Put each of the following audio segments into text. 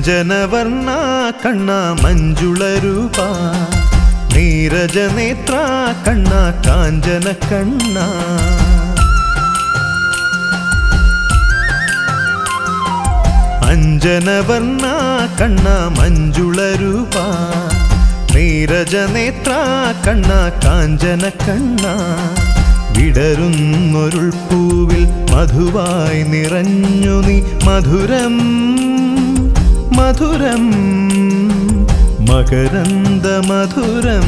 അഞ്ജനവർണ കണ്ണ മഞ്ജുളരൂപ നീരജനേത്ര കണ്ണ കാഞ്ചന കണ്ണ അഞ്ജനവർണ കണ്ണ മഞ്ജുളരൂപ നീരജനേത്ര കണ്ണ കാഞ്ചന കണ്ണ വിടരുന്നൊരുൾ പൂവിൽ മധുവായി നിറഞ്ഞു നീ മധുരം മധുരം മകരന്ദ മധുരം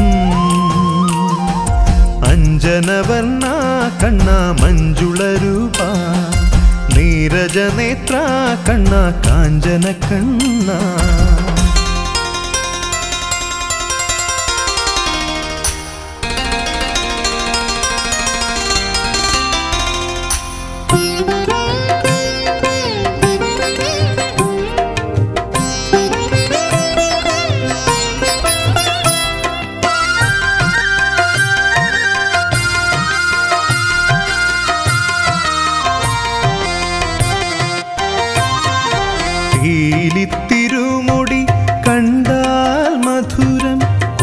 അഞ്ജനവർണ കണ്ണ മഞ്ജുളരൂപ നീരജനേത്ര കണ്ണ കാഞ്ചന കണ്ണ തിരുമുടി കണ്ടാൽ മധുരം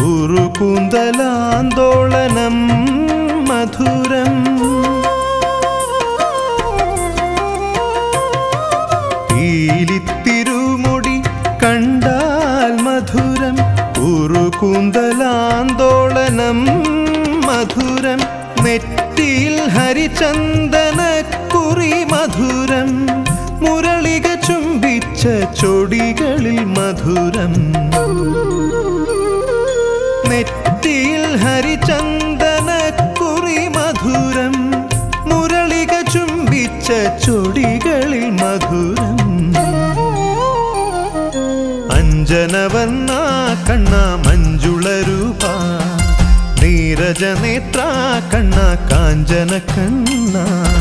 കുറുകൂന്തലാന്തോളനം മധുരം തിരുമുടി കണ്ടാൽ മധുരം കുറുകൂന്തലാന്തോളനം മധുരം നെറ്റിയിൽ ഹരിചന്ദന കുറി മധുരം മുരളിക ചുംബിച്ച ചൊടികളിൽ മധുരം നെറ്റിയിൽ ഹരിചന്ദന കുറി മധുരം മുരളിക ചുംബിച്ച ചൊടികളിൽ മധുരം അഞ്ജനവർണ കണ്ണ മഞ്ജുളരൂപ നീരജനേത്ര കണ്ണ കാഞ്ചന കണ്ണ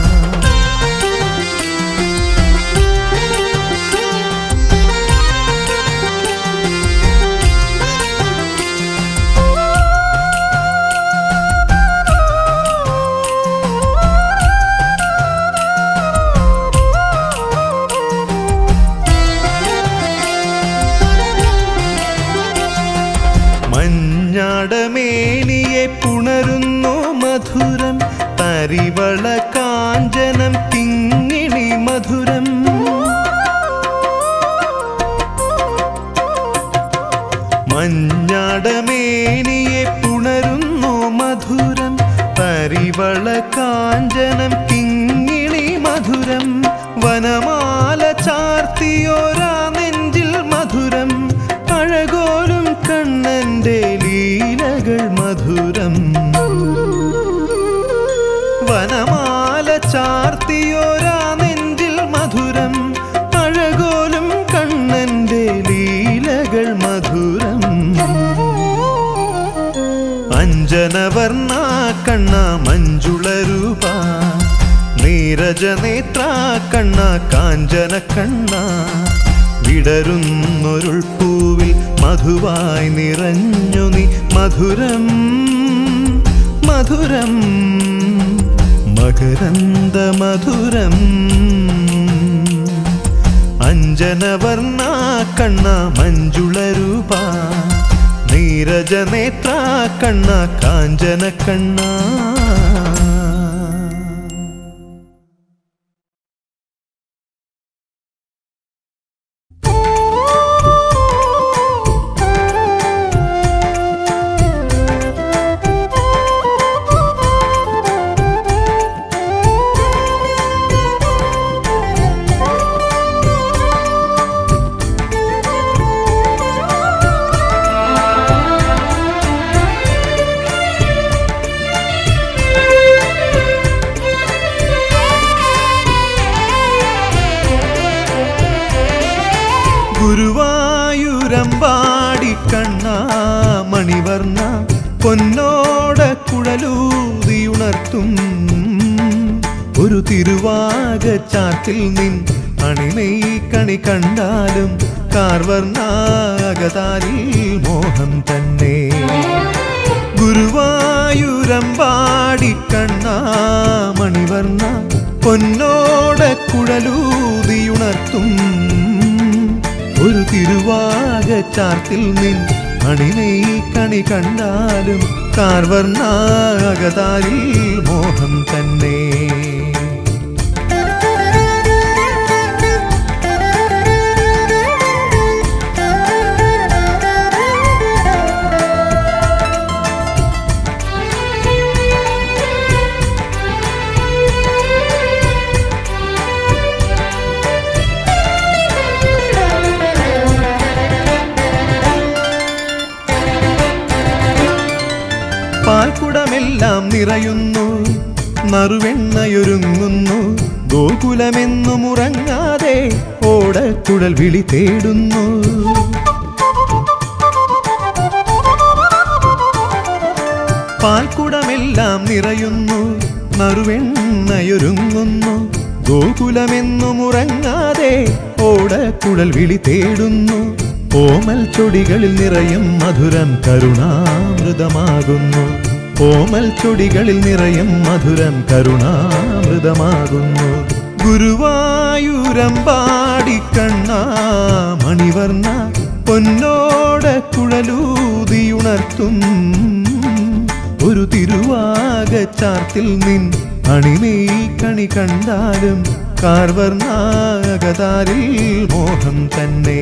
മഞ്ഞാടമേനിയെ പുണരുന്നു മധുരം തരിവള കാഞ്ചനം കിങ്ങിണി മധുരം മഞ്ഞാടമേനിയെ പുണരുന്നു മധുരം തരിവള കാഞ്ചനം കിങ്ങിണി മധുരം വനമാല ചാർത്തിയോരാ നെഞ്ചിൽ മധുരം അഴകോലും കണ്ണന്റെ ലീലകൾ മധുരം വനമാല ചാർത്തിയോരാ നെഞ്ചിൽ മധുരം അഴകോലും കണ്ണന്റെ ലീലകൾ മധുരം അഞ്ജനവർണ കണ്ണ മഞ്ജുളരൂപ നീരജനേത്ര കണ്ണ കാഞ്ചന കണ്ണ വിടരുന്നൊരുൾ പൂവിൽ മധുവായി നിറഞ്ഞു നീ മധുരം മധുരം മകരന്ദ മധുരം അഞ്ജനവർണ കണ്ണ മഞ്ജുളരൂപ നീരജനേത്ര കണ്ണ കാഞ്ചന കണ്ണ ഗുരുവായൂരമ്പാടി കണ്ണ മണിവർണ്ണ പൊന്നോട കുഴലൂതിയുണർത്തും ഒരു തിരുവാക ചാത്തിൽ നിൻ അണിനെയ് കണി കണ്ടാലും കാർവർണാകതാരിൽ മോഹം തന്നെ ഗുരുവായൂരമ്പാടി കണ്ണ മണിവർണ്ണ പൊന്നോട കുഴലൂതിയുണർത്തും ഒരു തിരുവാക ചാർത്തിൽ നിൻ അണിനെയ് കണി കണ്ടാലും കാർവർണാകതാരിൽ മോഹം തന്നെ പാൽക്കുടമെല്ലാം നിറയുന്നു നറുവെണ്ണയൊരുങ്ങുന്നു ഗോകുലമെന്നും ഉറങ്ങാതെ ഓടക്കുഴൽ വിളി തേടുന്നു പാൽക്കുടമെല്ലാം നിറയുന്നു നറുവെണ്ണയൊരുങ്ങുന്നു ഗോകുലമെന്നും ഉറങ്ങാതെ ഓടക്കുഴൽ വിളി തേടുന്നു ഓമൽ ചൊടികളിൽ നിറയും മധുരം കരുണാമൃതമാകുന്നു ഓമൽ ചൊടികളിൽ നിറയും മധുരം കരുണാമൃതമാകുന്നു ഗുരുവായൂരമ്പാടി കണ്ണാ മണിവർണ്ണ പൊന്നോട കുഴലൂതിയുണർത്തും ഒരു തിരുവാക ചാർത്തിൽ നിൻ അണിനെയ് കണി കണ്ടാലും കാർവർണാകതാരിൽ മോഹം തന്നെ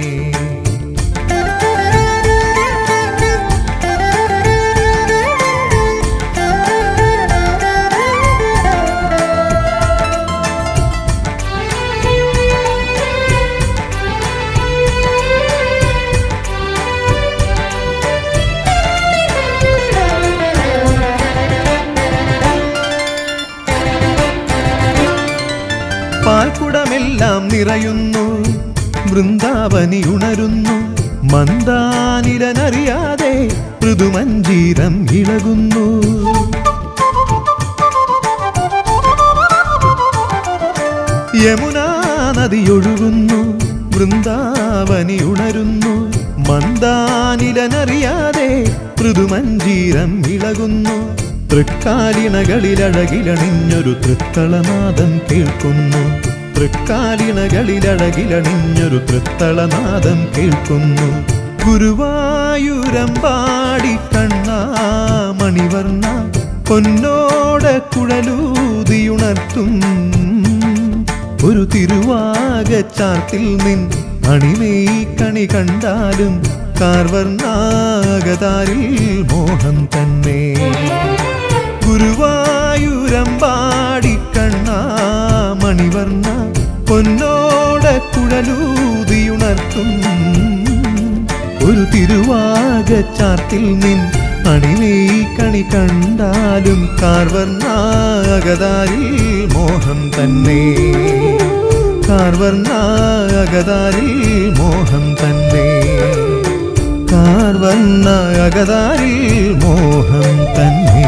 പാൽക്കുടമെല്ലാം നിറയുന്നു വൃന്ദാവനി ഉണരുന്നു മന്ദാനിലനറിയാതെ മൃദുമഞ്ജീരം ഇളകുന്നു യമുനാ നദിയൊഴുകുന്നു വൃന്ദാവനി ഉണരുന്നു മന്ദാനിലനറിയാതെ മൃദുമഞ്ജീരം ഇളകുന്നു തൃക്കാലിണകളിലഴകിലണിഞ്ഞൊരു തൃത്തളനാദം കേൾക്കുന്നു തൃക്കാലിണകളിലഴകിലണിഞ്ഞൊരു തൃത്തളനാദം കേൾക്കുന്നു ഗുരുവായൂരമ്പാടി കണ്ണാ മണിവർണ്ണ പൊന്നോട കുഴലൂതിയുണർത്തും ഒരു തിരുവാക ചാർത്തിൽ നിൻ അണിമേയ് കണി കണ്ടാലും കാർവർണാകതാരിൽ മോഹം തന്നെ ഗുരുവായൂരമ്പാടി കണ്ണാ മണിവർണ്ണ പൊന്നോട കുഴലൂതിയുണർത്തും ഒരു തിരുവാക ചാർത്തിൽ നിൻ അണിമേയ് കണി കണ്ടാലും കാർവർണാകതാരിൽ മോഹം തന്നെ കാർവർണാകതാരിൽ മോഹം തന്നെ കാർവർണാകതാരിൽ മോഹം തന്നെ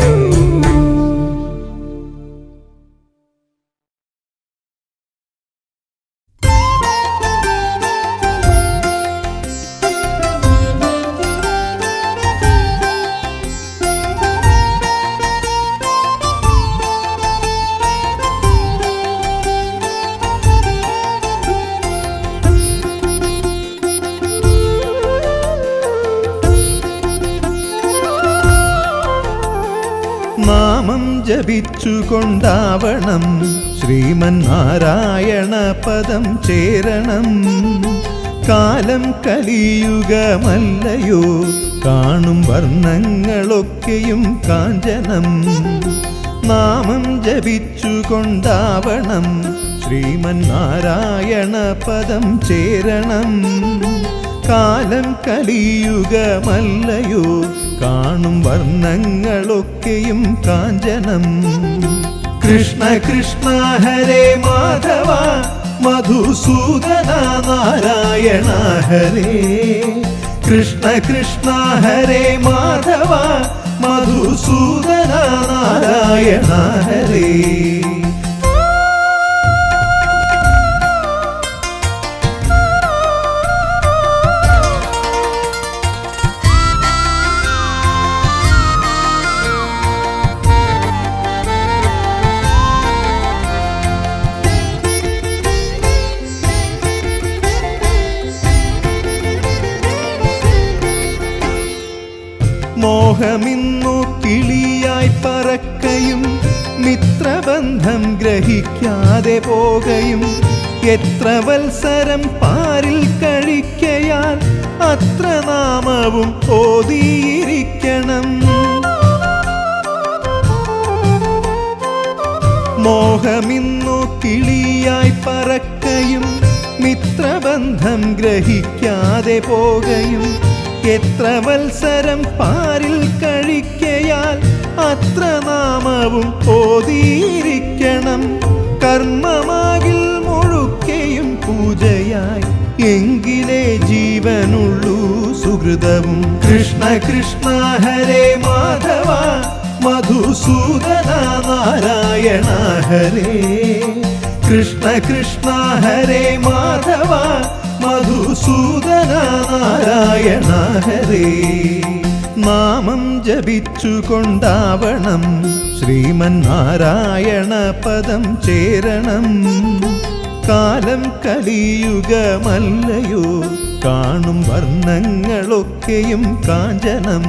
നാമം ജപിച്ചുകൊണ്ടാവണം ശ്രീമൻ നാരായണ പദം ചേരണം കാലം കലിയുഗമല്ലയോ കാണും വർണ്ണങ്ങളൊക്കെയും കാഞ്ചനം നാമം ജപിച്ചുകൊണ്ടാവണം ശ്രീമൻ നാരായണ പദം ചേരണം കാലം കലിയുഗമല്ലയോ കാണും വർണ്ണങ്ങളൊക്കെയും കാഞ്ചനം കൃഷ്ണ കൃഷ്ണ ഹരേ മാധവ മധുസൂദന നാരായണ ഹരേ കൃഷ്ണ കൃഷ്ണ ഹരേ മാധവ മധുസൂദന നാരായണ ഹരേ മോഹമിന്നു കിളിയായി പറക്കയും മിത്രബന്ധം ഗ്രഹിക്കാതെ പോകയും എത്ര വത്സരം പാരിൽ കഴിക്കയാൽ അത്ര നാമവും ഓതിയിരിക്കണം മോഹമിന്നു കിളിയായി പറക്കയും മിത്രബന്ധം ഗ്രഹിക്കാതെ പോകയും എത്ര വത്സരം പാരിൽ കഴിക്കയാൽ അത്ര നാമവും ഓതിയിരിക്കണം കർമ്മമാകിൽ മുഴുക്കയും പൂജയായി എങ്കിലേ ജീവനുള്ളൂ സുഹൃതവും കൃഷ്ണ കൃഷ്ണ ഹരേ മാധവ മധുസൂദന നാരായണ ഹരേ കൃഷ്ണ കൃഷ്ണ ഹരേ മാധവ മധുസൂദന നാരായണ ഹരേ നാമം ജപിച്ചുകൊണ്ടാവണം ശ്രീമൻ നാരായണ പദം ചേരണം കാലം കലിയുഗമല്ലയോ കാണും വർണ്ണങ്ങളൊക്കെയും കാഞ്ചനം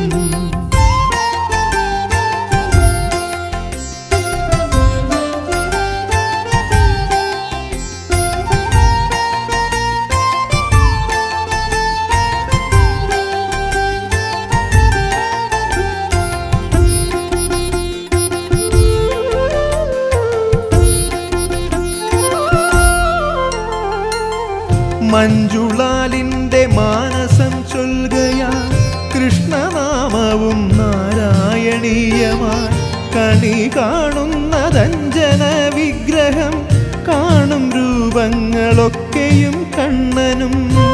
മഞ്ജുളാലിന്റെ മാനസം ചൊൽകയാ കൃഷ്ണനാമവും നാരായണീയമായി കണി കാണുന്നതഞ്ജന വിഗ്രഹം കാണും രൂപങ്ങളൊക്കെയും കണ്ണനും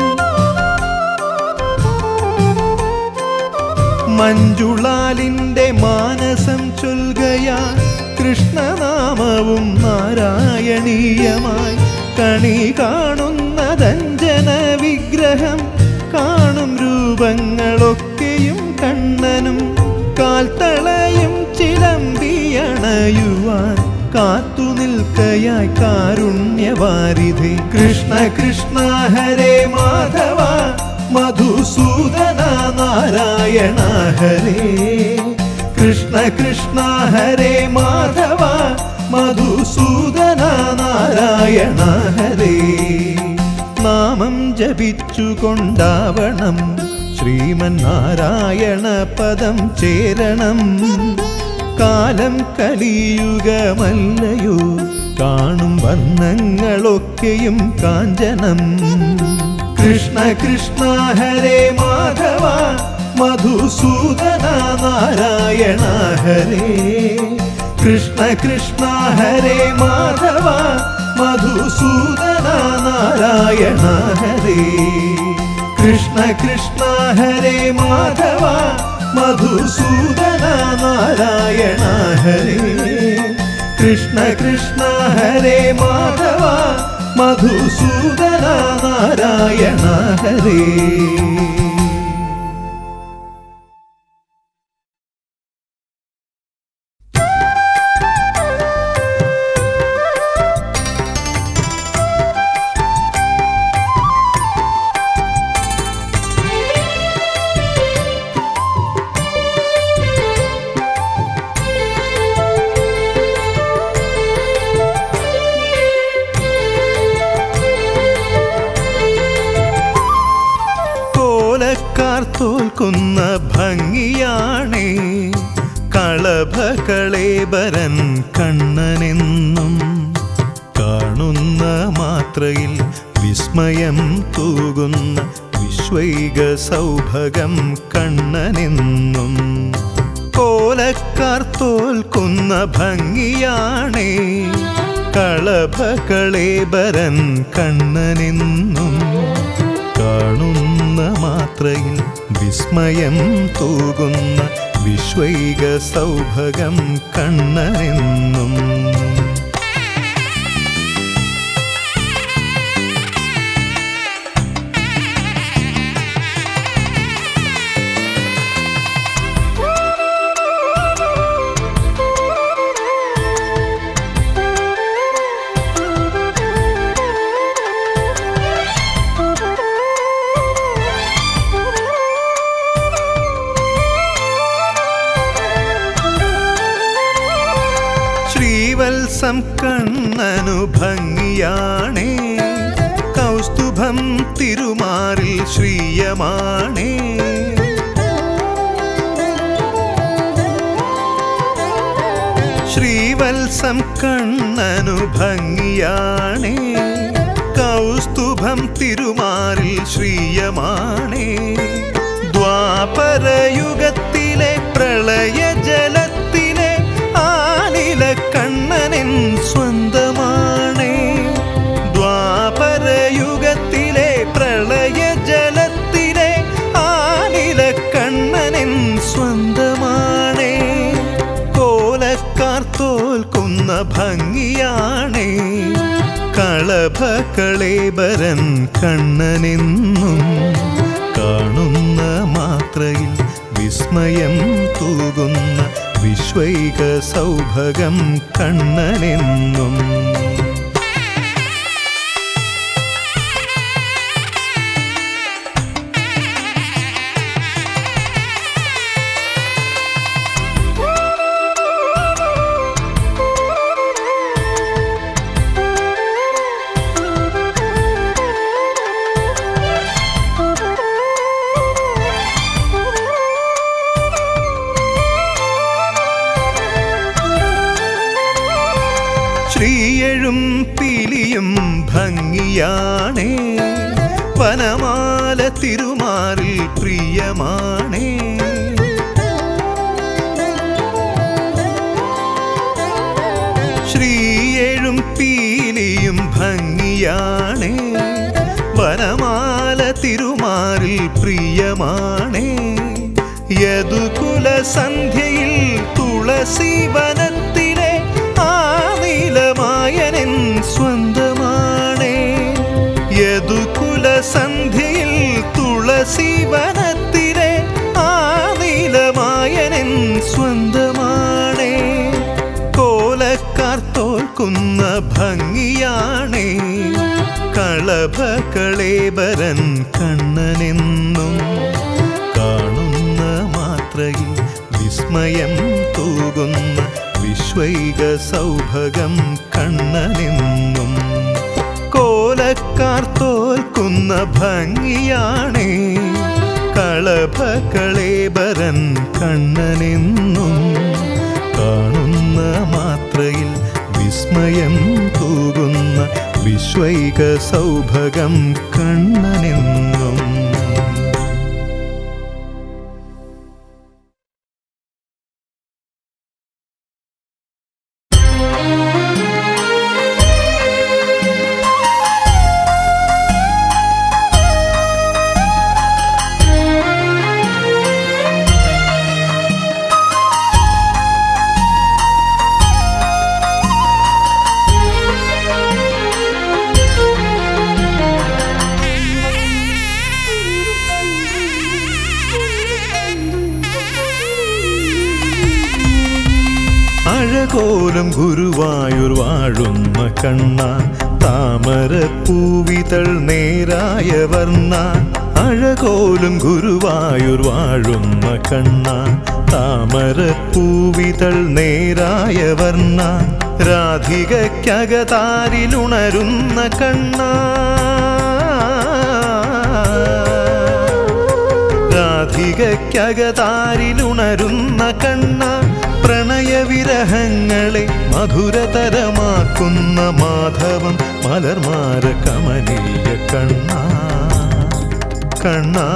മഞ്ജുളാലിന്റെ മാനസം ചൊൽകയാ കൃഷ്ണനാമവും നാരായണീയമായി കണി കാണുന്നതഞ്ജന വിഗ്രഹം കാണും രൂപങ്ങളൊക്കെയും കണ്ണനും കാൽത്തളയും ചിലമ്പിയണയുവാൻ കാത്തു നിൽക്കയായി കാരുണ്യവാരിധി കൃഷ്ണ കൃഷ്ണ ഹരേ മാധവ മധുസൂദന നാരായണ ഹരേ കൃഷ്ണ കൃഷ്ണ ഹരേ മാധവ മധുസൂദന നാരായണ ഹരേ നാമം ജപിച്ചുകൊണ്ടാവണം ശ്രീമൻ നാരായണ പദം ചേരണം കാലം കലിയുഗമല്ലയോ കാണും വർണ്ണങ്ങളൊക്കെയും കാഞ്ചനം കൃഷ്ണ കൃഷ്ണ ഹരേ മാധവ മധുസൂദന നാരായണ ഹരേ കൃഷ്ണ കൃഷ്ണ ഹരേ മാധവ മധുസൂദന നാരായണ ഹരേ കൃഷ്ണ കൃഷ്ണ ഹരേ മാധവ മധുസൂദന നാരായണ ഹരേ കൃഷ്ണ കൃഷ്ണ ഹരേ മാധവ മധുസൂദന നാരായണ ഹരേ കോലക്കാർ തോൽക്കുന്ന ഭംഗിയാണേ കളഭകളേബരൻ കണ്ണനെന്നും കാണുന്ന മാത്രയിൽ വിസ്മയം തൂകുന്ന വിശ്വൈക സൗഭഗം കണ്ണനെന്നും കോലക്കാർ തോൽക്കുന്ന ഭംഗിയാണേ കളഭകളേബരൻ കണ്ണനെന്നും കാണുന്ന മാത്രയിൽ വിസ്മയം തൂകുന്ന വിശ്വൈക സൗഭഗം കണ്ണനെന്നും ശ്രീവത്സം കണ്ണനു ഭംഗിയാണേ കൗസ്തുഭം തിരുമാറിൽ ശ്രീയമാണേ ശ്രീവത്സം കണ്ണനു ഭംഗിയാണേ കൗസ്തുഭം തിരുമാറിൽ ശ്രീയമാണേ ദ്വാപരയുഗത്തിലെ പ്രളയ ജലത്തിലെ ആനില കണ്ണനൻ സ്വന്തമാണേ ദ്വാപരയുഗത്തിലെ പ്രളയ ജലത്തിലെ ആനില കണ്ണനൻ സ്വന്തമാണേ കോലക്കാർ തോൽക്കുന്ന ഭംഗിയാണേ കളഭ കളേബരൻ കണ്ണനെന്നും കാണുന്ന മാത്രയിൽ വിസ്മയം തൂകുന്ന വിശ്വൈക സൗഭഗം കണ്ണനെന്നും ശ്രീയഴും പിലിയും ഭംഗിയാണേ വനമാല തിരുമാറിൽ പ്രിയമാണേ ശ്രീയഴും പീലിയും ഭംഗിയാണേ വനമാല തിരുമാറിൽ പ്രിയമാണേ യദുകുല സന്ധ്യയിൽ തുളസി വനത്തിലെ ആ നീലമായനൻ സ്വന്തമാണേ യദുകുല സന്ധ്യയിൽ തുളസി വനത്തിലെ ആ നീലമായനൻ സ്വന്തമാണേ കോലക്കാർ തോൽക്കുന്ന ഭംഗിയാണേ കളഭ കളേബരൻ കണ്ണനെന്നും കാണുന്ന മാത്രയിൽ വിസ്മയം തൂകുന്ന വിശ്വൈക സൗഭഗം കണ്ണനെന്നും കോലക്കാർ തോൽക്കുന്ന ഭംഗിയാണേ കളഭ കളേബരൻ കണ്ണനെന്നും കാണുന്ന മാത്രയിൽ വിസ്മയം തൂകുന്ന വിശ്വൈക സൗഭഗം കണ്ണനെന്നും അഴകോലം ഗുരുവായൂർ വാഴുന്ന കണ്ണ താമരപ്പൂവിതൾ നേരായ വർണ്ണ അഴകോലും ഗുരുവായൂർ വാഴുന്ന കണ്ണ താമരപ്പൂവിതൾ നേരായ വർണ്ണ രാധികയ്ക്കകതാരിലുണരുന്ന കണ്ണ രാധികയ്ക്കകതാരിലുണരുന്ന കണ്ണ പ്രണയവിരഹങ്ങളെ മധുരതരമാക്കുന്ന മാധവം മലർമാര കമനീയ കണ്ണ കണ്ണ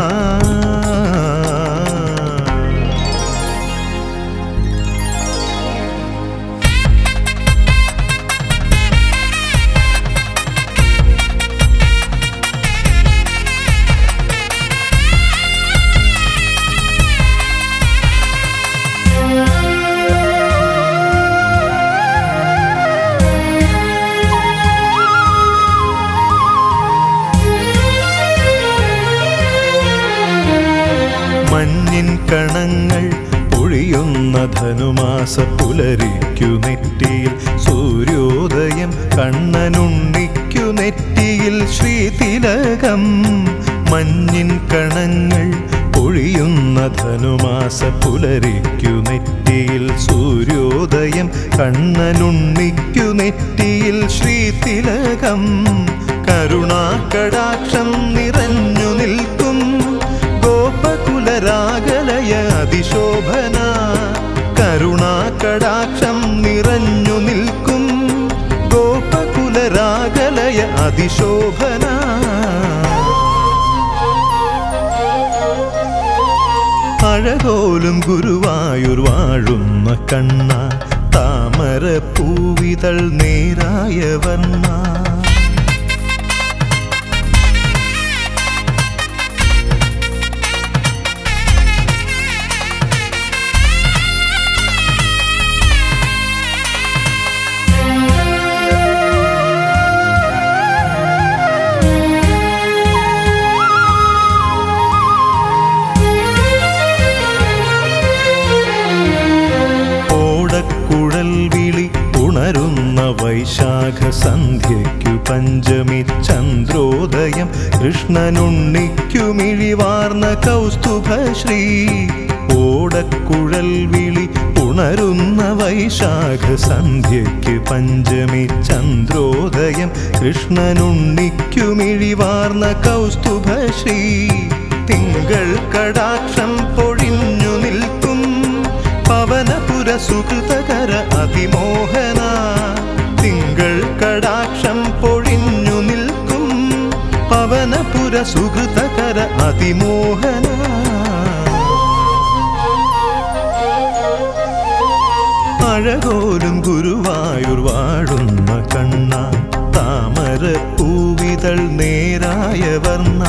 മഞ്ഞിൻ കണങ്ങൾ പൊഴിയുന്ന ധനുമാസ പുലരിക്കു നെറ്റിയിൽ സൂര്യോദയം കണ്ണനുണ്ണിക്കു നെറ്റിയിൽ ശ്രീതിലകം മഞ്ഞിൻ കണങ്ങൾ പൊഴിയുന്ന ധനുമാസ പുലരിക്കു നെറ്റിയിൽ സൂര്യോദയം കണ്ണനുണ്ണിക്കു നെറ്റിയിൽ ശ്രീതിലകം കരുണാകടാക്ഷം നിറഞ്ഞു നിൽക്കും ഗോപകുലരാഗലയ അതിശോഭന കരുണാകടാക്ഷം നിറഞ്ഞു നിൽക്കും ഗോപകുലരാഗലയ അതിശോഭന അഴകോലും ഗുരുവായൂർ വാഴുന്ന കണ്ണ താമര പൂവിതൾ നേരായ വർണ്ണ ഓടക്കുഴൽ വിളി ഉണരുന്ന വൈശാഖ സന്ധ്യയ്ക്കു പഞ്ചമി ചന്ദ്രോദയം കൃഷ്ണനുണ്ണിക്കു മിഴിവാർന്ന കൗസ്തുഭശ്രീ ഓടക്കുഴൽ വിളി ഉണരുന്ന വൈശാഖ സന്ധ്യയ്ക്ക് പഞ്ചമി ചന്ദ്രോദയം കൃഷ്ണനുണ്ണിക്കു മിഴിവാർന്ന കൗസ്തുഭശ്രീ തിങ്കൾ കടാക്ഷം പൊഴിഞ്ഞു നിൽക്കും പവനപുര സുഹൃതകര അതിമോഹന തിങ്കൾ കടാക്ഷം പൊഴിഞ്ഞു നിൽക്കും പവനപുര സുഹൃതകര അതിമോഹന അഴകോലും ഗുരുവായൂർ വാഴുന്ന കണ്ണ താമര പൂവിതൾ നേരായ വർണ്ണ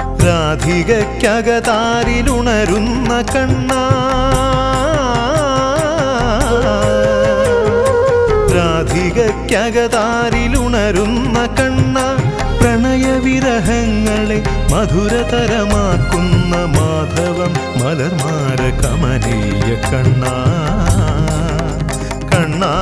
രാധികയ്ക്കകതാരിലുണരുന്ന കണ്ണ രാധികയ്ക്കകതാരിലുണരുന്ന കണ്ണ പ്രണയവിരഹങ്ങളെ മധുരതരമാക്കുന്ന മാധവം മലർമാര കമനീയ കണ്ണ കണ്ണ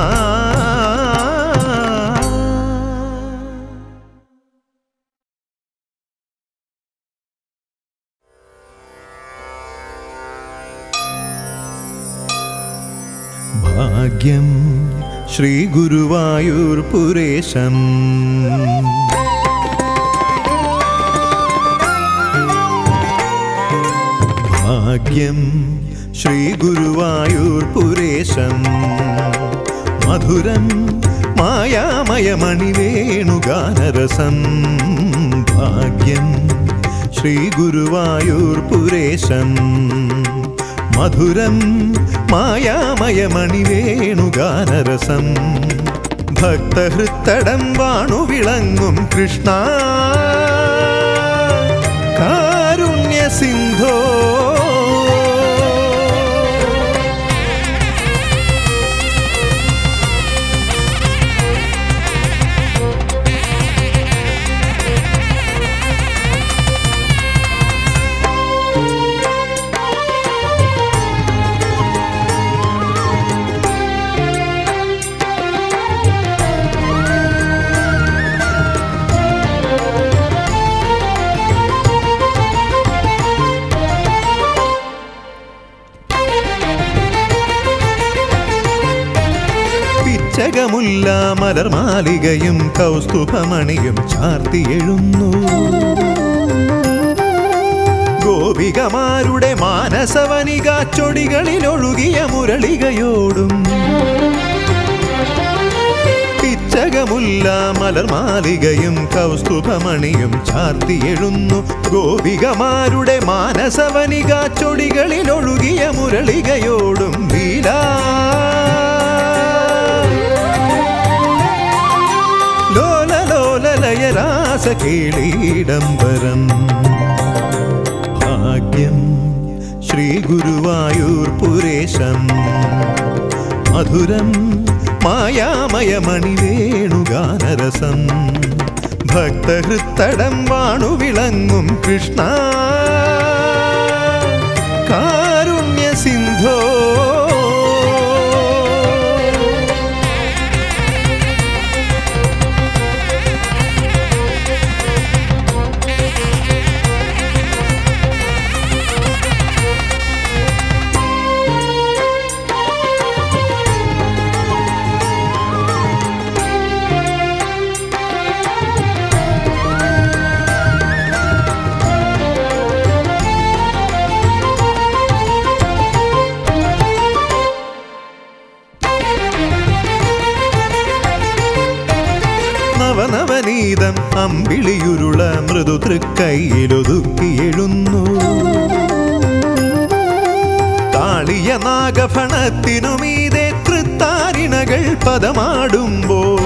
ഭാഗ്യം ശ്രീ ഗുരുവായൂർ പുരേശം ഭാഗ്യം ശ്രീ ഗുരുവായൂർ പുരേശം മധുരം മായാമയമണിവേണുഗാനരസം ഭാഗ്യം ശ്രീ ഗുരുവായൂർ പുരേശം മധുരം മായാമയമണിവേണുഗാനരസം ഭക്തഹൃത്തടം വാണു വിളങ്ങും കൃഷ്ണ കാരുണ്യ സിന്ധോ പിച്ചകമുല്ല മലർമാലികയും കൗസ്തുഭമണിയും ചാർത്തിയെഴുന്നു ഗോപികമാരുടെ മാനസവനിക ചൊടികളിലൊഴുകിയ മുരളികയോടും പിച്ചകമുല്ല മലർമാലികയും കൗസ്തുഭമണിയും ചാർത്തിയെഴുന്നു ഗോപികമാരുടെ മാനസവനിക ചൊടികളിലൊഴുകിയ മുരളികയോടും വീലാ ലോല ലോല ലയരാസ കേളീടംബരം ഭാഗ്യം ശ്രീ ഗുരുവായൂർ പുരേശം മധുരം മായാമയമണിവേണുഗാനരസം ഭക്തഹൃത്തടം വാണു വിളങ്ങും കൃഷ്ണ കാരുണ്യ സിന്ധോ നീതം അമ്പിളിയുരുള മൃദു തൃക്കൈയിലൊതുക്കിയെഴുന്നു കാളിയ നാഗഫണത്തിനുമീതെ തൃത്താരിണകൾ പദമാടുമ്പോൾ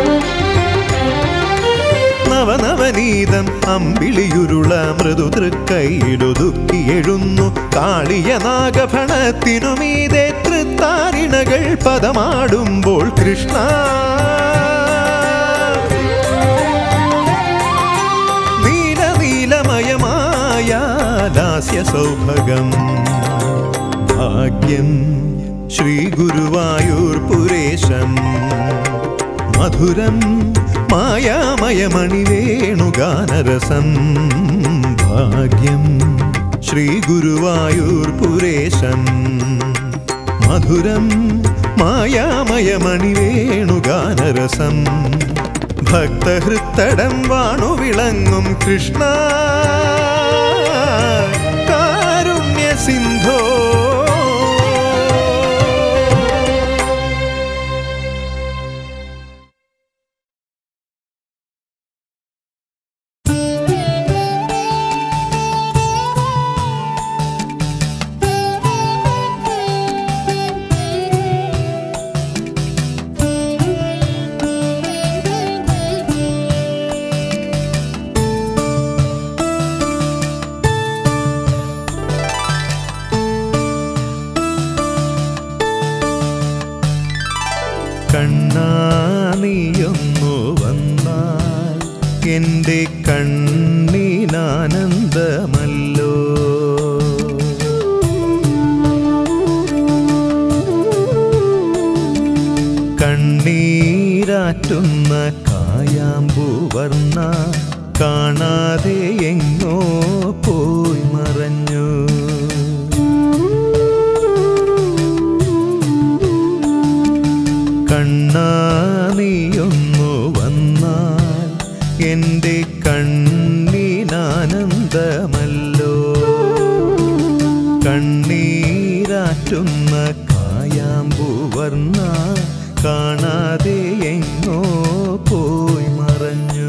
നവനവനീതം അമ്പിളിയുരുള മൃദു തൃക്കൈയിലൊതുക്കിയെഴുന്നു കാളിയ നാഗഫണത്തിനുമീതെ തൃത്താരിണകൾ പദമാടുമ്പോൾ കൃഷ്ണ നീല നീലമയമായ ലാസ്യ സൗഭഗം ഭാഗ്യം ശ്രീ ഗുരുവായൂർ പുരേശം മധുരം മായാമയമണിവേണുഗാനരസം ഭാഗ്യം ശ്രീ ഗുരുവായൂർ പുരേശം മധുരം മായാമയമണിവേണുഗാനരസം ഭക്തഹൃത്തടം വാണു വിളങ്ങും കൃഷ്ണ കാരുണ്യ സിന്ധോ കണ്ണാനിയൊന്നു വന്നാൽ എൻ്റെ കണ്ണിനാനന്ദമല്ലോ കണ്ണീരാറ്റുന്ന കായാമ്പൂ വർണ്ണ കാണാതെ എങ്ങോ പോയി മറഞ്ഞു കണ്ണാനിയൊന്നു വന്നാൽ എൻ്റെ കണ്ണിനാനന്ദമല്ലോ കണ്ണീരാറ്റുന്ന കായാമ്പൂ വർണ്ണ കാണാതെ എങ്ങോ പോയി മറഞ്ഞു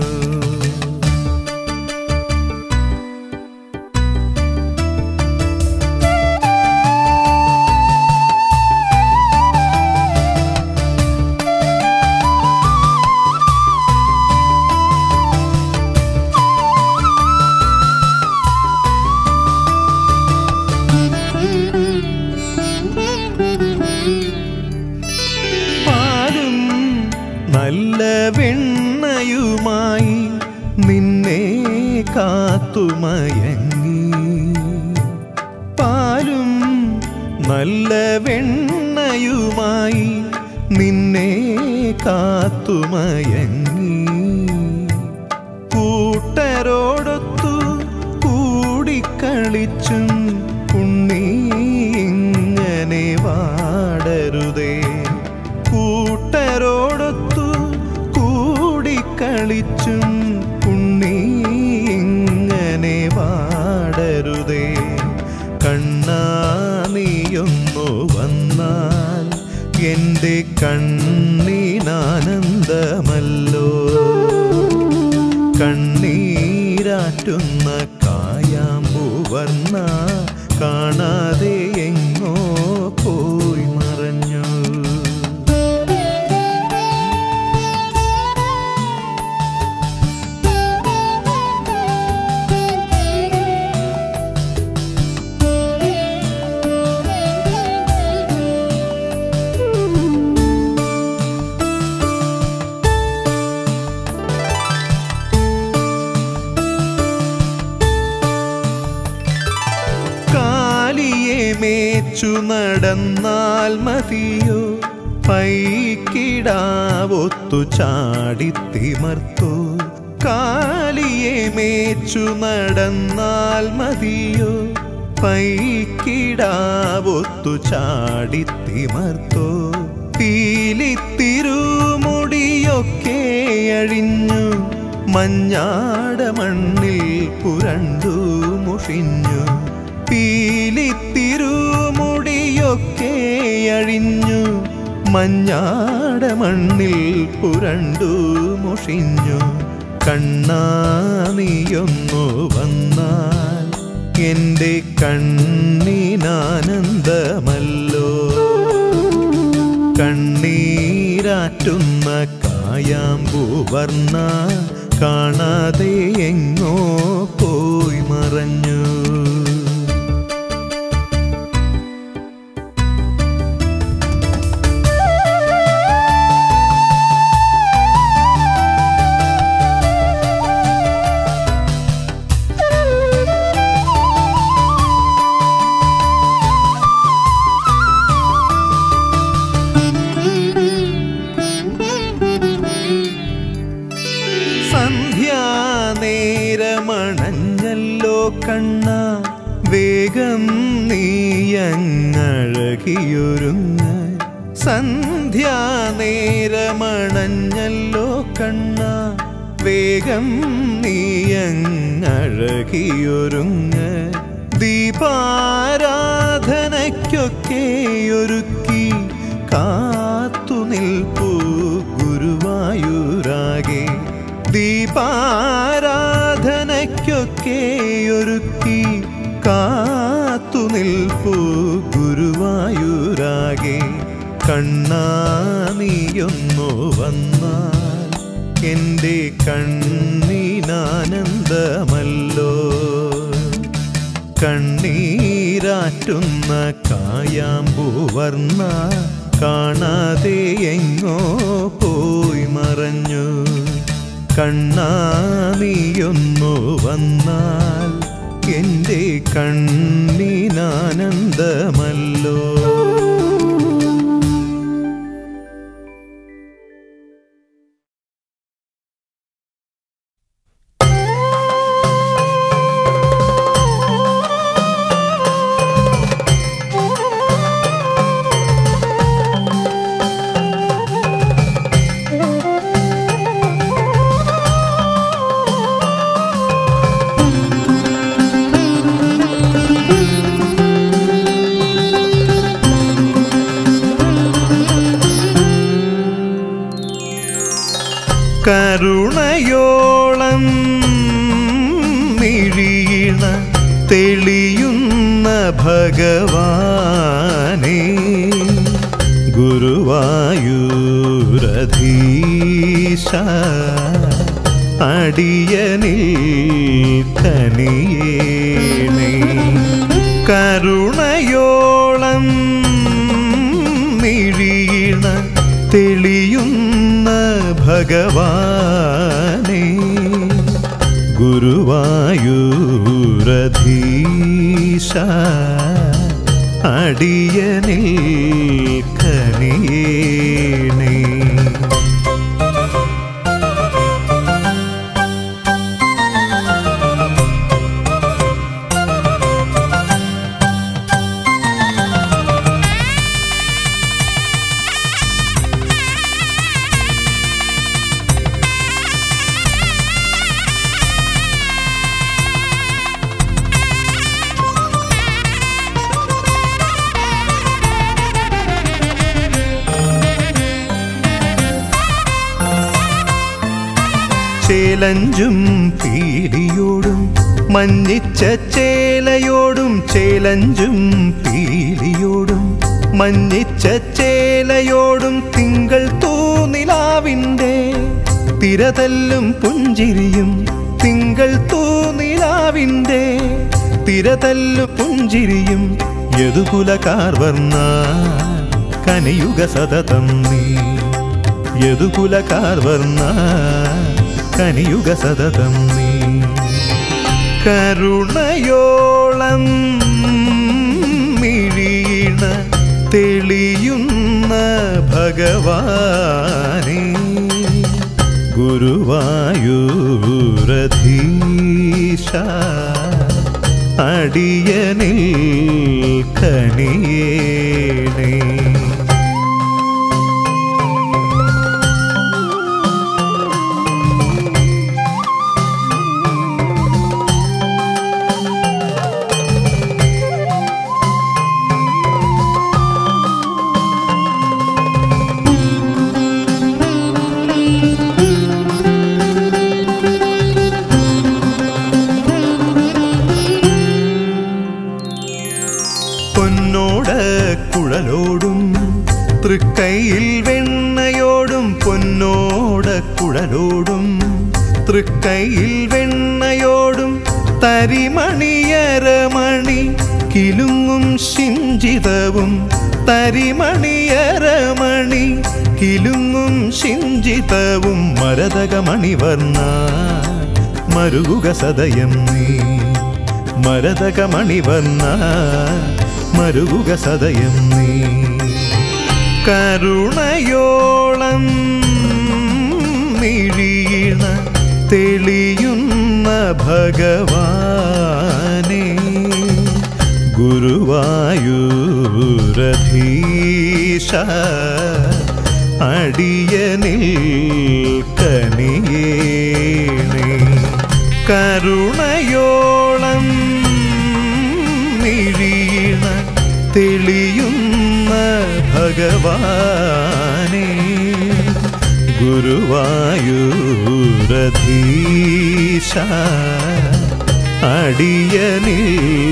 പാലും നല്ല വെണ്ണയുമായി നിന്നെ കാത്തുമയങ്ങി പാലും നല്ല വെണ്ണയുമായി നിന്നെ കാത്തുമയങ്ങി കൂട്ടരോടൊത്തു കൂടിക്കളിച്ചും ഉണ്ണി ഇങ്ങനെ വാടരുതേ കൂട്ടരോടൊത്തു കൂടിക്കളിച്ചും ഉണ്ണി ഇങ്ങനെ വാടരുതേ കണ്ണാനിയൊന്നു വന്നാൽ എൻ്റെ കണ്ണീനാനന്ദമല്ലോ കണ്ണീരാറ്റുന്ന കായാമ്പൂ വർണ്ണ കാണാതെ എങ്ങോ പോയി മറഞ്ഞു കാലിയെ മേച്ചു നടന്നാൽ മതിയോ പൈക്കിടാവൊത്തു ചാടിത്തിമർത്തു കാലിയെ മേച്ചു നടന്നാൽ മതിയോ പൈക്കിടാവൊത്തു ചാടിത്തിമർത്തോ പീലിത്തിരുമുടിയൊക്കെ അഴിഞ്ഞു മഞ്ഞാട മണ്ണിൽ പുരണ്ടു മുഷിഞ്ഞു പീലിത്തിരുമുടിയൊക്കെ അഴിഞ്ഞു മഞ്ഞാട മണ്ണിൽ പുരണ്ടു മുഷിഞ്ഞു കണ്ണാ നീയൊന്നു വന്നാൽ എൻ്റെ കണ്ണീനാനന്ദമല്ലോ കണ്ണീരാറ്റുന്ന കായാമ്പൂവർണ്ണ കാണാതെ എങ്ങോ പോയി മറഞ്ഞു സന്ധ്യാനേരമണഞ്ഞല്ലോ കണ്ണ വേഗം നീയങ്ങഴകിയൊരുങ്ങ സന്ധ്യാനേരമണഞ്ഞല്ലോ കണ്ണ വേഗം നീയങ്ങഴകിയൊരുങ്ങ ദീപാരാധനയ്ക്കൊക്കെ ഒരുക്കി കാത്തു നിൽപ്പൂ ഗുരുവായൂരാകെ ദീപാരാധനയ്ക്കൊക്കെ ഒരുക്കി കാത്തു നിൽപ്പൂ ഗുരുവായൂരാകെ കണ്ണാ നീയൊന്നു വന്നാൽ എൻ്റെ കണ്ണീനാനന്ദമല്ലോ കണ്ണീരാറ്റുന്ന കായാമ്പൂവർണ്ണ കാണാതെ എങ്ങോ പോയി മറഞ്ഞു കണ്ണാ നീയൊന്നു വന്നാൽ എൻ്റെ കണ്ണീനാനന്ദമല്ലോ കരുണയോളം മിഴിയിണ തെളിയുന്ന ഭഗവാനെ ഗുരുവായൂരധീശ അടിയനിൽ കനിയേണേ കരുണയോളം മിഴിയിണ തെളിയുന്ന ഭഗവാനെ ഗുരുവായൂരധീശ അടിയനിൽ കനിയേണേ ചേലഞ്ചും പീലിയോടും മഞ്ഞിച്ച ചേലയോടും ചേലഞ്ചും പീലിയോടും മഞ്ഞിച്ച ചേലയോടും തിങ്കൾ തൂനിലാവിൻ്റെ തിരതല്ലും പുഞ്ചിരിയും തിങ്കൾ തൂനിലാവിൻ്റെ തിരതല്ലും പുഞ്ചിരിയും യദുകുലകാർവർണ്ണ കനയുഗ സതതം നീ യദുകുലകാർവർണ്ണ കനിയുഗ സതതം നീ കരുണയോളം മിഴിയിണ തെളിയുന്ന ഭഗവാനെ ഗുരുവായൂരധീശ അടിയനിൽ കനിയേണേ തൃക്കൈയിൽ വെണ്ണയോടും പൊന്നോട കുഴലോടും തൃക്കൈയിൽ വെണ്ണയോടും തരിമണിയരമണി കിലുങ്ങും ശിഞ്ചിതവും തരിമണിയരമണി കിലുങ്ങും ശിഞ്ചിതവും മരതകമണിവർണ്ണ മരുകുക സദയം നീ മരതകമണിവർണ്ണ മരുകുക സദയം നീ കരുണയോളം മിഴിയണ തെളിയുന്ന ഭഗവാനെ ഗുരുവായൂരധീശ അടിയനിൽ കനിയേണേ കരുണയോളം മിഴിയണ തെളിയുന്ന ഭഗവാനെ ഗുരുവായൂരധീശ അടിയനിൽ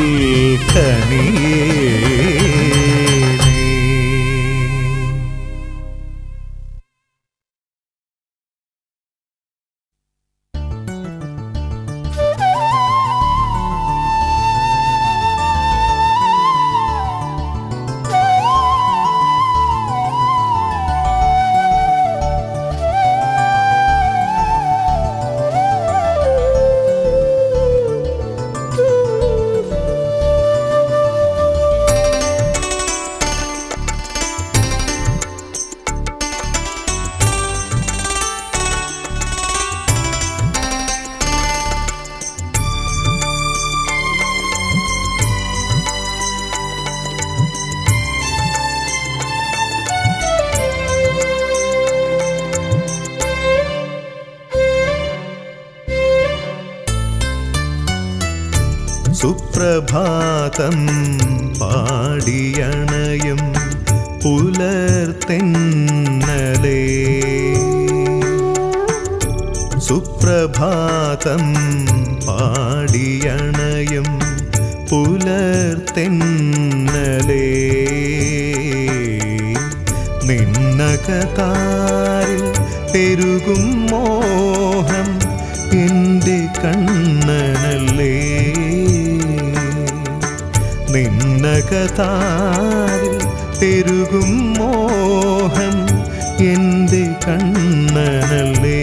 കനിയേണേ സുപ്രഭാതം പാടിയണയും പുലർതെന്നലേ സുപ്രഭാതം പാടിയണയും പുലർതെന്നലേ നിന്നകതാരിൽ പെരുകും മോഹം എൻ്റെ കണ്ണനല്ലേ നിന്നകതാരിൽ പെരുകും മോഹം എൻ്റെ കണ്ണനല്ലേ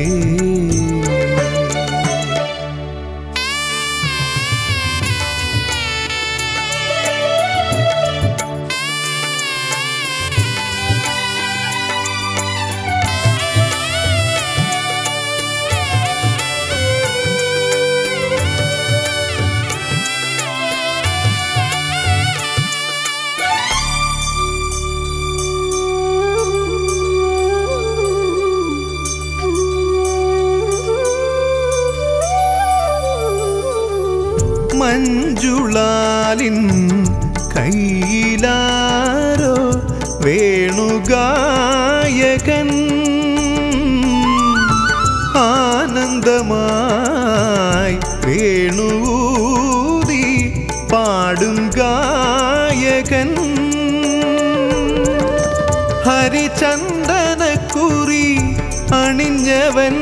മഞ്ജുളാലിൻ കയ്യിലാരോ വേണുഗായകൻ ആനന്ദമായി വേണൂതി പാടും ഗായകൻ ഹരിചന്ദനക്കുറി അണിഞ്ഞവൻ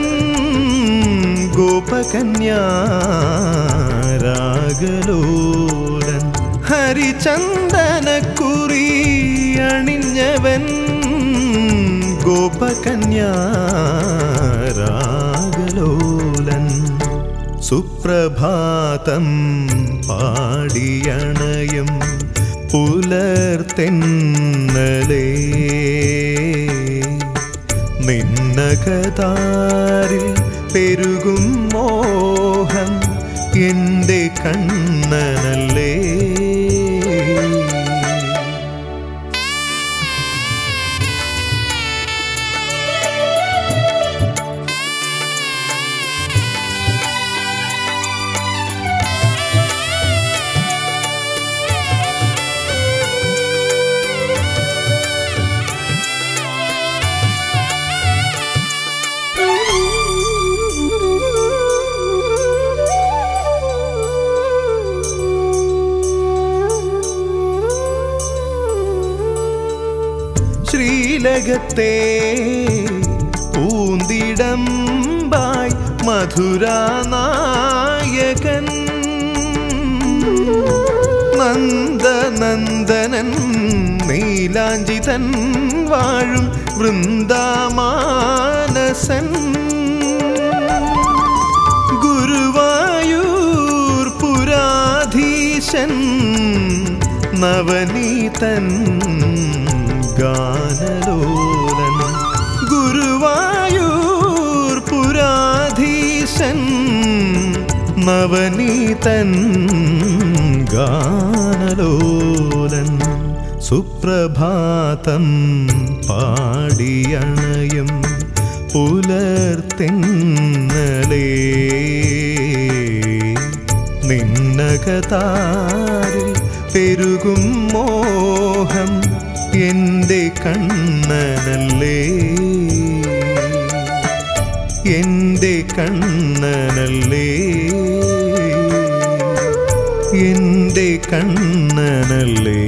ഗോപകന്യാരാഗലോലൻ ഹരിചന്ദനക്കുറി അണിഞ്ഞവൻ ഗോപകന്യാരാഗലോലൻ സുപ്രഭാതം പാടിയണയും പുലർതെന്നലേ നിന്നകതാരിൽ പെരുകും മോഹം എൻ്റെ കണ്ണനല്ലേ Thank you. ഹൃദയത്തെ പൂന്തിടമ്പായി മധുരാനായകൻ നന്ദനന്ദനൻ നീലാഞ്ചിതൻ വാഴും വൃന്ദാമാനസൻ ഗുരുവായൂർ പുരാധീശൻ നവനീതൻ ഗാനലോലൻ ഗുരുവായൂർ പുരാധീശൻ നവനീതൻ ഗാനലോലൻ സുപ്രഭാതം പാടിയണയും പുലർത്തിന്നലേ നിന്നകതാരിൽ പെരുകും മോഹം എൻ്റെ കണ്ണനല്ലേ എൻ്റെ കണ്ണനല്ലേ എൻ്റെ കണ്ണനല്ലേ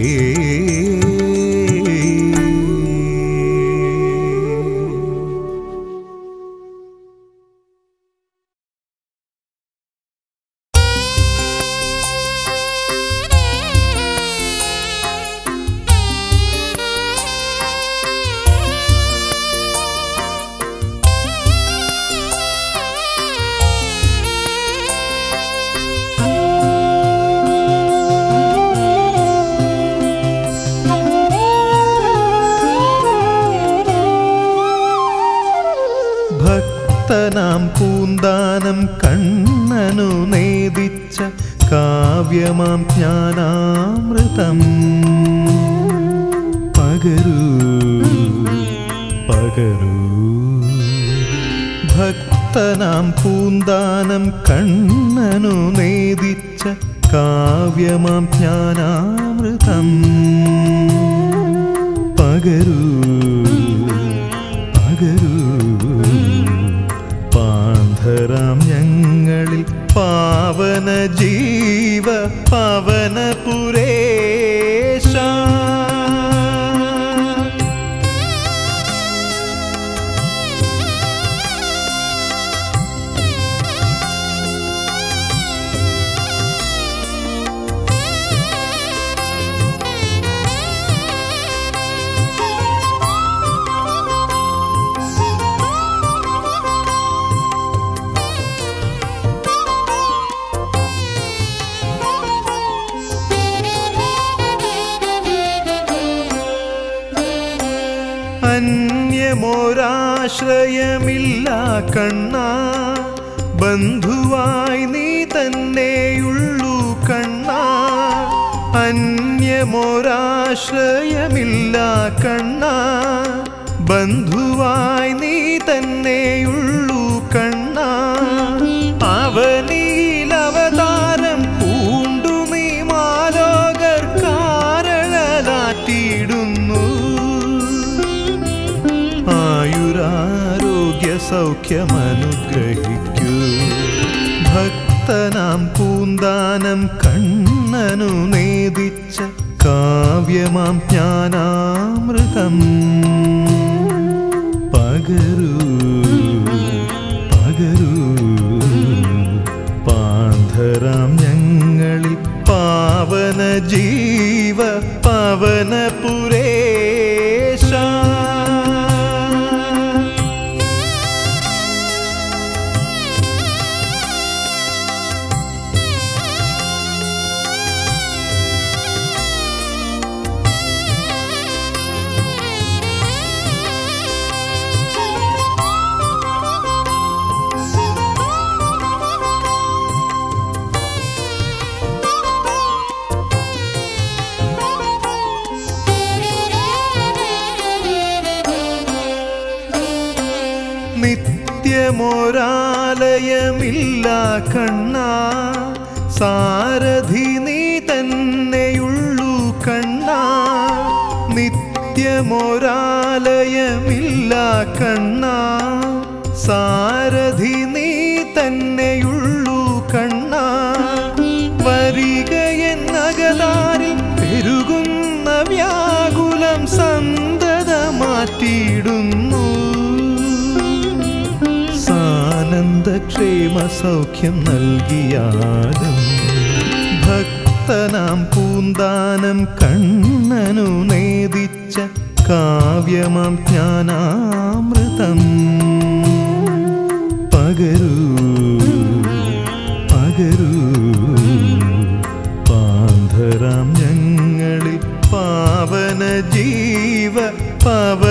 ഭക്തനാം പൂന്താനം കണ്ണനു നേദിച്ച കാവ്യമാം ജ്ഞാനാമൃതം പകരൂ പകരൂ ഭക്തനാം പൂന്താനം കണ്ണനു നേദിച്ച കാവ്യമാം ജ്ഞാനാമൃതം പകരൂ പകരൂ പാന്ധരാം ഞങ്ങളിൽ പാവന ജീവ പവനപുരേശ അന്യമൊരാശ്രയമില്ല കണ്ണ ബന്ധുവായി നീ തന്നെയുള്ളൂ കണ്ണ അന്യമൊരാശ്രയമില്ല കണ്ണ ബന്ധുവായി നീ തന്നെയുള്ളൂ കണ്ണ അവനിൽ അവതാരം പൂണ്ടു നീ മാലോകർ കാരണലാറ്റിയിടുന്നു ആയുരാരോഗ്യ സൗഖ്യമനുഗ്രഹിക്കൂ ഭക്തനാം പൂന്താനം കണ്ണനു നേദിച്ച കാവ്യമാം ജ്ഞാനാമൃതം പകരൂ പകരൂ പാന്ധരാം ഞങ്ങളിൽ പാവന ജീവ പവനപുരേശ നിത്യമൊരാലയമില്ല കണ്ണ സാരഥി നീ തന്നെയുള്ളൂ കണ്ണ നിത്യമൊരാലയമില്ല കണ്ണ സാരഥി നീ തന്നെയുള്ളൂ കണ്ണ വരികയെന്നകതാരിൽ പെരുകുന്ന വ്യാകുലം സന്തത മാറ്റിയിടുന്നു തേടുന്നു സാനന്ദക്ഷേമ സൗഖ്യം നൽകിയാലും ഭക്തനാം പൂന്താനം കണ്ണനു നേദിച്ച കാവ്യമാം ജ്ഞാനാമൃതം പകരൂ പകരൂ പാന്ധരാം ഞങ്ങളിൽ പാവന ജീവ പവ